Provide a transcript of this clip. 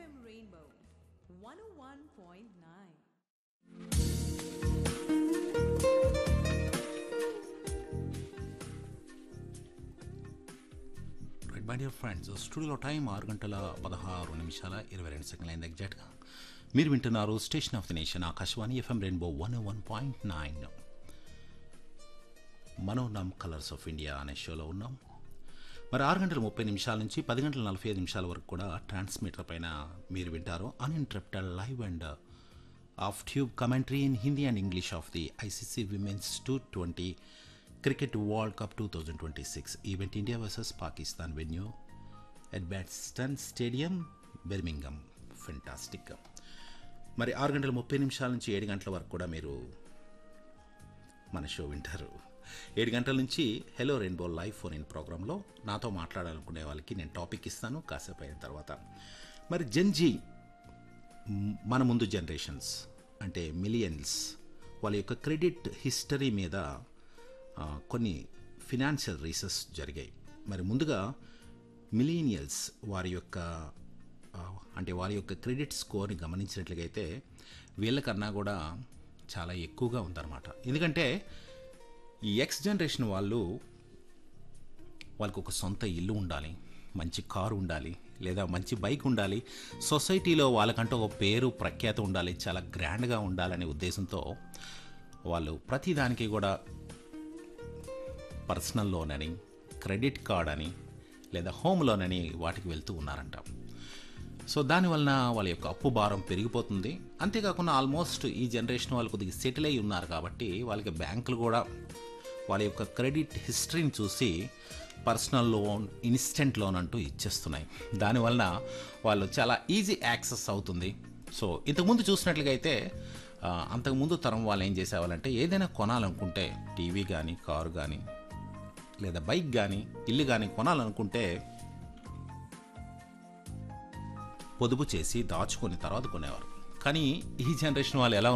FM Rainbow 101.9. Right my dear friends స్టూడియోలో time ఆరు గంటల పదహారు నిమిషాల ఇరవై రెండు సెకండ్ల అయింది ఎగ్జాక్ట్గా మీరు వింటున్నారు station of the nation Akashvani FM rainbow one one point nine మనోనామ్ కలర్స్ ఆఫ్ ఇండియా అనే షోలో ఉన్నాం మరి ఆరు గంటల ముప్పై నిమిషాల నుంచి పది గంటల నలభై ఐదు నిమిషాల వరకు కూడా ట్రాన్స్మిటర్ పైన మీరు వింటారు uninterrupted live and off tube commentary in Hindi and English of the ICC women's two twenty cricket world cup two thousand twenty six event India versus Pakistan venue at Batston stadium Birmingham fantastic మరి ఆరు గంటల ముప్పై నిమిషాల నుంచి ఏడు గంటల వరకు కూడా మీరు మన షో వింటారు ఏడు గంటల నుంచి hello rainbow live phone in ప్రోగ్రాంలో నాతో మాట్లాడాలనుకునే వాళ్ళకి నేను టాపిక్ ఇస్తాను కాసేపు అయిన తర్వాత మరి జెన్జీ మ్, మన ముందు జనరేషన్స్ అంటే మిలియన్స్ వాళ్ళ యొక్క క్రెడిట్ హిస్టరీ మీద ఆ, కొన్ని ఫినాన్షియల్ రీసెర్చ్ జరిగాయి మరి ముందుగా మిలీనియల్స్ వారి యొక్క ఆ, అంటే వారి యొక్క క్రెడిట్ స్కోర్ని గమనించినట్లయితే వీళ్ళకన్నా కూడా చాలా ఎక్కువగా ఉందన్నమాట ఎందుకంటే ఈ ఎక్స్ జనరేషన్ వాళ్ళు వాళ్ళకు ఒక సొంత ఇల్లు ఉండాలి మంచి కారు ఉండాలి లేదా మంచి బైక్ ఉండాలి సొసైటీలో వాళ్ళకంటూ ఒక పేరు ప్రఖ్యాత ఉండాలి చాలా గ్రాండ్గా ఉండాలనే ఉద్దేశంతో వాళ్ళు ప్రతిదానికి కూడా పర్సనల్ లోన్ అని క్రెడిట్ కార్డ్ అని లేదా హోమ్ లోన్ అని వాటికి వెళ్తూ ఉన్నారంట సో దానివలన వాళ్ళ యొక్క అప్పు భారం పెరిగిపోతుంది అంతేకాకుండా ఆల్మోస్ట్ ఈ జనరేషన్ వాళ్ళు కొద్దిగా సెటిల్ అయి ఉన్నారు కాబట్టి వాళ్ళకి బ్యాంకులు కూడా వాళ్ళ యొక్క క్రెడిట్ హిస్టరీని చూసి పర్సనల్ లోన్ ఇన్స్టెంట్ లోన్ అంటూ ఇచ్చేస్తున్నాయి దానివలన వాళ్ళు చాలా ఈజీ యాక్సెస్ అవుతుంది సో ఇంతకుముందు చూసినట్లుగా అయితే ఆ, అంతకుముందు తరం వాళ్ళు ఏం చేసేవాళ్ళంటే ఏదైనా కొనాలనుకుంటే టీవీ కానీ కారు కానీ లేదా బైక్ కానీ ఇల్లు కానీ కొనాలనుకుంటే పొదుపు చేసి దాచుకొని తర్వాత కొనేవారు కానీ ఈ జనరేషన్ వాళ్ళు ఎలా